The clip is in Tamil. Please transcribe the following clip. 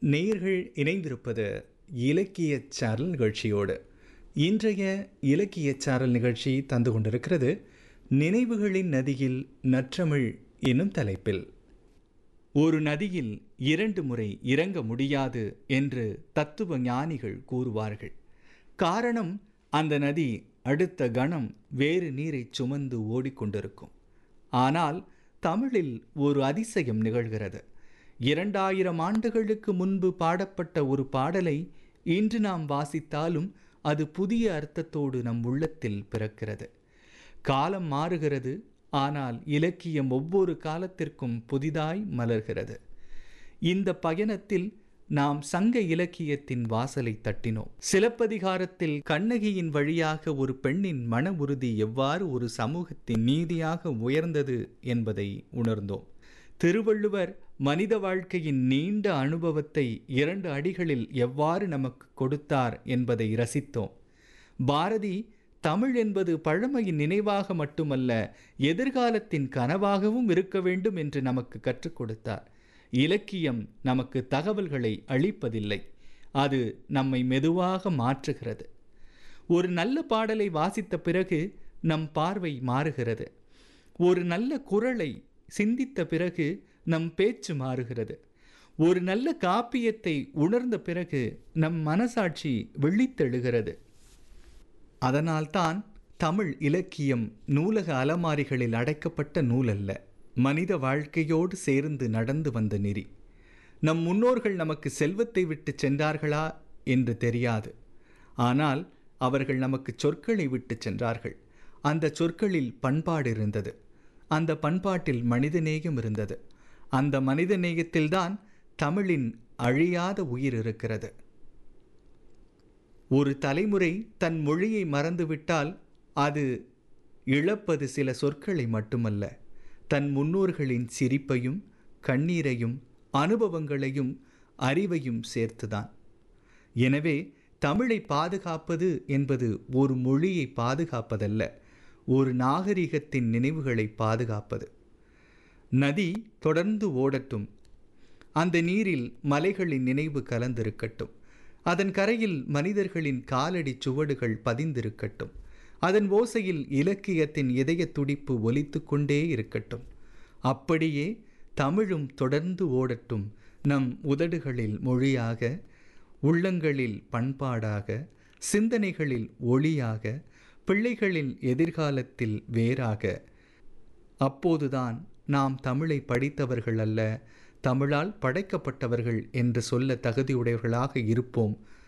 நேயர்கள் இணைந்திருப்பது இலக்கிய சாரல் நிகழ்ச்சியோடு இன்றைய இலக்கிய சாரல் நிகழ்ச்சி தந்து கொண்டிருக்கிறது நினைவுகளின் நதியில் நற்றமிழ் என்னும் தலைப்பில் ஒரு நதியில் இரண்டு முறை இறங்க முடியாது என்று தத்துவ ஞானிகள் கூறுவார்கள் காரணம் அந்த நதி அடுத்த கணம் வேறு நீரை சுமந்து ஓடிக்கொண்டிருக்கும் ஆனால் தமிழில் ஒரு அதிசயம் நிகழ்கிறது இரண்டாயிரம் ஆண்டுகளுக்கு முன்பு பாடப்பட்ட ஒரு பாடலை இன்று நாம் வாசித்தாலும் அது புதிய அர்த்தத்தோடு நம் உள்ளத்தில் பிறக்கிறது காலம் மாறுகிறது ஆனால் இலக்கியம் ஒவ்வொரு காலத்திற்கும் புதிதாய் மலர்கிறது இந்த பயணத்தில் நாம் சங்க இலக்கியத்தின் வாசலை தட்டினோம் சிலப்பதிகாரத்தில் கண்ணகியின் வழியாக ஒரு பெண்ணின் மன உறுதி எவ்வாறு ஒரு சமூகத்தின் நீதியாக உயர்ந்தது என்பதை உணர்ந்தோம் திருவள்ளுவர் மனித வாழ்க்கையின் நீண்ட அனுபவத்தை இரண்டு அடிகளில் எவ்வாறு நமக்கு கொடுத்தார் என்பதை ரசித்தோம் பாரதி தமிழ் என்பது பழமையின் நினைவாக மட்டுமல்ல எதிர்காலத்தின் கனவாகவும் இருக்க வேண்டும் என்று நமக்கு கற்றுக் கொடுத்தார் இலக்கியம் நமக்கு தகவல்களை அளிப்பதில்லை அது நம்மை மெதுவாக மாற்றுகிறது ஒரு நல்ல பாடலை வாசித்த பிறகு நம் பார்வை மாறுகிறது ஒரு நல்ல குரலை சிந்தித்த பிறகு நம் பேச்சு மாறுகிறது ஒரு நல்ல காப்பியத்தை உணர்ந்த பிறகு நம் மனசாட்சி விழித்தெழுகிறது அதனால்தான் தமிழ் இலக்கியம் நூலக அலமாரிகளில் அடைக்கப்பட்ட நூல் அல்ல மனித வாழ்க்கையோடு சேர்ந்து நடந்து வந்த நெறி நம் முன்னோர்கள் நமக்கு செல்வத்தை விட்டு சென்றார்களா என்று தெரியாது ஆனால் அவர்கள் நமக்கு சொற்களை விட்டு சென்றார்கள் அந்த சொற்களில் பண்பாடு இருந்தது அந்த பண்பாட்டில் மனிதநேயம் இருந்தது அந்த மனிதநேயத்தில்தான் தமிழின் அழியாத உயிர் இருக்கிறது ஒரு தலைமுறை தன் மொழியை மறந்துவிட்டால் அது இழப்பது சில சொற்களை மட்டுமல்ல தன் முன்னோர்களின் சிரிப்பையும் கண்ணீரையும் அனுபவங்களையும் அறிவையும் சேர்த்துதான் எனவே தமிழை பாதுகாப்பது என்பது ஒரு மொழியை பாதுகாப்பதல்ல ஒரு நாகரிகத்தின் நினைவுகளை பாதுகாப்பது நதி தொடர்ந்து ஓடட்டும் அந்த நீரில் மலைகளின் நினைவு கலந்திருக்கட்டும் அதன் கரையில் மனிதர்களின் காலடி சுவடுகள் பதிந்திருக்கட்டும் அதன் ஓசையில் இலக்கியத்தின் இதய துடிப்பு ஒலித்து கொண்டே இருக்கட்டும் அப்படியே தமிழும் தொடர்ந்து ஓடட்டும் நம் உதடுகளில் மொழியாக உள்ளங்களில் பண்பாடாக சிந்தனைகளில் ஒளியாக பிள்ளைகளின் எதிர்காலத்தில் வேறாக அப்போதுதான் நாம் தமிழை படித்தவர்கள் அல்ல தமிழால் படைக்கப்பட்டவர்கள் என்று சொல்ல தகுதியுடையவர்களாக இருப்போம்